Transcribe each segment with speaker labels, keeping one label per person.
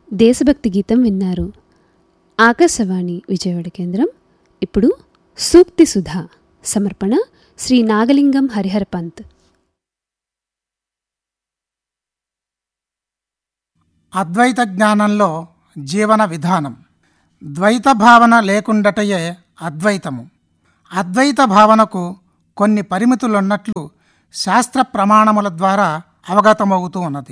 Speaker 1: దేశభక్తి గీతం విన్నారు ఆకాశవాణి విజయవాడ కేంద్రం ఇప్పుడు సూక్తి సుధా సమర్పణ శ్రీ నాగలింగం హరిహర పంత్
Speaker 2: అద్వైత జ్ఞానంలో జీవన విధానం ద్వైత భావన లేకుండటయే అద్వైతము అద్వైత భావనకు కొన్ని పరిమితులున్నట్లు శాస్త్ర ప్రమాణముల ద్వారా అవగతమవుతూ ఉన్నది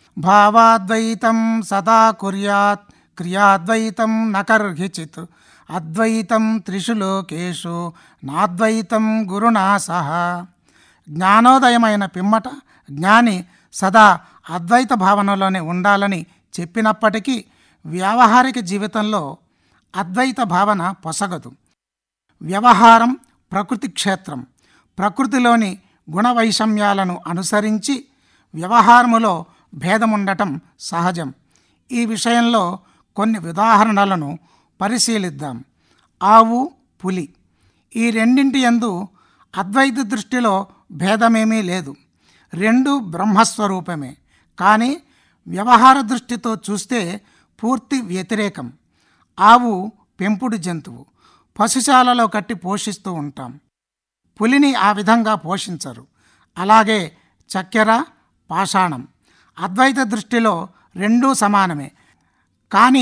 Speaker 2: భావాద్వైతం సదా కుర్యాత్ క్రియాద్వైతం నకర్హిచిత్ అద్వైతం త్రిషు లోకేషు నాద్వైతం గురునా సహా జ్ఞానోదయమైన పిమ్మట జ్ఞాని సదా అద్వైత భావనలోనే ఉండాలని చెప్పినప్పటికీ వ్యావహారిక జీవితంలో అద్వైత భావన పొసగదు వ్యవహారం ప్రకృతి క్షేత్రం ప్రకృతిలోని గుణవైషమ్యాలను అనుసరించి వ్యవహారములో భేదముండటం సహజం ఈ విషయంలో కొన్ని ఉదాహరణలను పరిశీలిద్దాం ఆవు పులి ఈ రెండింటి యందు అద్వైత దృష్టిలో భేదమేమీ లేదు రెండు బ్రహ్మస్వరూపమే కానీ వ్యవహార దృష్టితో చూస్తే పూర్తి వ్యతిరేకం ఆవు పెంపుడు జంతువు పశుశాలలో కట్టి పోషిస్తూ ఉంటాం పులిని ఆ విధంగా పోషించరు అలాగే చక్కెర పాషాణం అద్వైత దృష్టిలో రెండూ సమానమే కానీ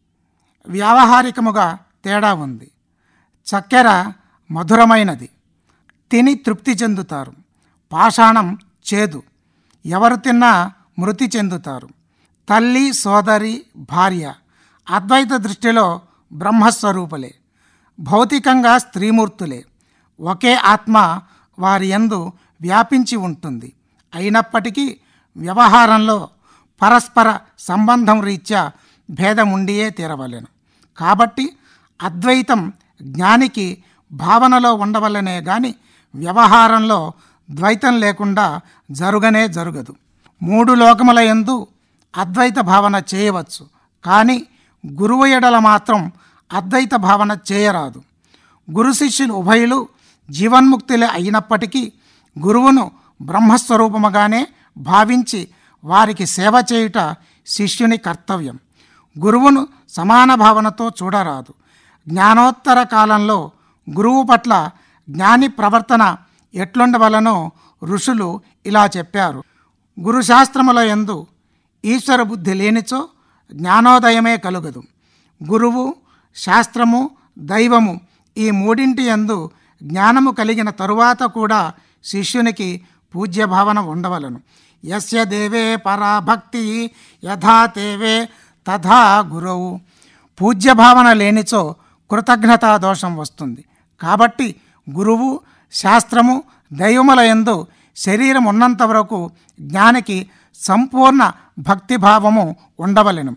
Speaker 2: వ్యావహారికముగా తేడా ఉంది చక్కెర మధురమైనది తిని తృప్తి చెందుతారు పాషాణం చేదు ఎవరు తిన్నా మృతి చెందుతారు తల్లి సోదరి భార్య అద్వైత దృష్టిలో బ్రహ్మస్వరూపులే భౌతికంగా స్త్రీమూర్తులే ఒకే ఆత్మ వారి యందు వ్యాపించి ఉంటుంది అయినప్పటికీ వ్యవహారంలో పరస్పర సంబంధం రీత్యా భేదముండియే తీరవలెను కాబట్టి అద్వైతం జ్ఞానికి భావనలో ఉండవలనే గాని వ్యవహారంలో ద్వైతం లేకుండా జరుగనే జరుగదు మూడు లోకముల యందు అద్వైత భావన చేయవచ్చు కానీ గురువు ఎడల మాత్రం అద్వైత భావన చేయరాదు గురు శిష్యులు ఉభయులు జీవన్ముక్తులే అయినప్పటికీ గురువును బ్రహ్మస్వరూపముగానే భావించి వారికి సేవ చేయుట శిష్యుని కర్తవ్యం గురువును సమాన భావనతో చూడరాదు జ్ఞానోత్తర కాలంలో గురువు పట్ల జ్ఞాని ప్రవర్తన ఎట్లుండవలనో ఋషులు ఇలా చెప్పారు గురుశాస్త్రముల యందు ఈశ్వర బుద్ధి లేనిచో జ్ఞానోదయమే కలుగదు గురువు శాస్త్రము దైవము ఈ మూడింటి యందు జ్ఞానము కలిగిన తరువాత కూడా శిష్యునికి పూజ్యభావన ఉండవలను యస్య దేవే పరాభక్తి యథా తేవే తథా గురువు పూజ్యభావన లేనిచో కృతజ్ఞతా దోషం వస్తుంది కాబట్టి గురువు శాస్త్రము దైవముల యందు శరీరం ఉన్నంత వరకు జ్ఞానికి సంపూర్ణ భక్తిభావము ఉండవలెను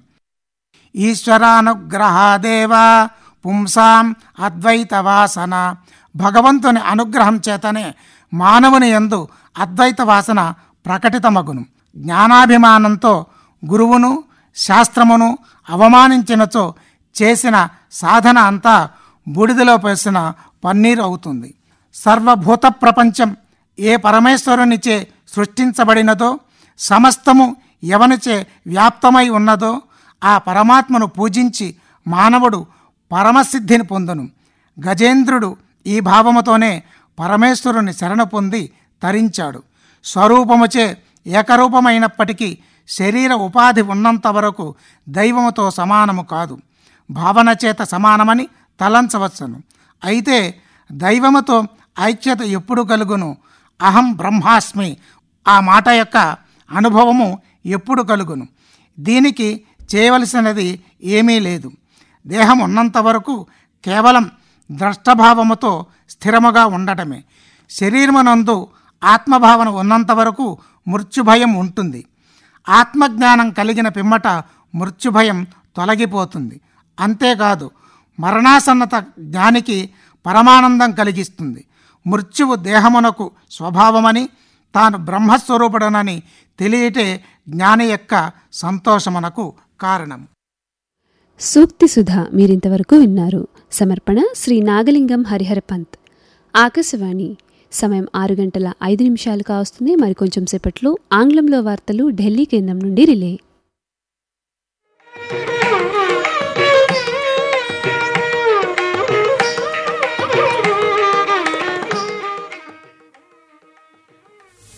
Speaker 2: ఈశ్వరానుగ్రహాదేవా పుంసాం అద్వైత వాసన భగవంతుని అనుగ్రహం చేతనే మానవుని యందు అద్వైత వాసన ప్రకటితమగును జ్ఞానాభిమానంతో గురువును శాస్త్రమును అవమానించినచో చేసిన సాధన అంతా బూడిదలో పోసిన పన్నీరు అవుతుంది సర్వభూత ప్రపంచం ఏ పరమేశ్వరునిచే సృష్టించబడినదో సమస్తము ఎవనిచే వ్యాప్తమై ఉన్నదో ఆ పరమాత్మను పూజించి మానవుడు పరమసిద్ధిని పొందును గజేంద్రుడు ఈ భావముతోనే పరమేశ్వరుని శరణ పొంది తరించాడు స్వరూపముచే ఏకరూపమైనప్పటికీ శరీర ఉపాధి ఉన్నంత వరకు దైవముతో సమానము కాదు భావన చేత సమానమని తలంచవచ్చును అయితే దైవముతో ఐక్యత ఎప్పుడు కలుగును అహం బ్రహ్మాస్మి ఆ మాట యొక్క అనుభవము ఎప్పుడు కలుగును దీనికి చేయవలసినది ఏమీ లేదు దేహం ఉన్నంత వరకు కేవలం ద్రష్టభావముతో స్థిరముగా ఉండటమే శరీరమునందు ఆత్మభావన ఉన్నంత వరకు మృత్యుభయం ఉంటుంది ఆత్మజ్ఞానం కలిగిన పిమ్మట మృత్యుభయం తొలగిపోతుంది అంతేకాదు మరణాసన్నత జ్ఞానికి పరమానందం కలిగిస్తుంది మృత్యువు దేహమునకు స్వభావమని తాను బ్రహ్మస్వరూపుడనని తెలియటే జ్ఞాని యొక్క సంతోషమునకు కారణం
Speaker 1: సూక్తి సుధా మీరింతవరకు విన్నారు సమర్పణ శ్రీ నాగలింగం హరిహర పంత్ ఆకాశవాణి సమయం ఆరు గంటల ఐదు నిమిషాలు కావస్తుంది మరికొంచెం సేపట్లో ఆంగ్లంలో వార్తలు ఢిల్లీ కేంద్రం నుండి relay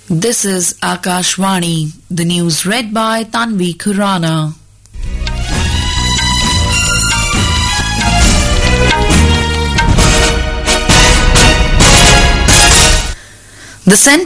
Speaker 3: This is Akashvani, the news read by Tanvi Kurana. The Central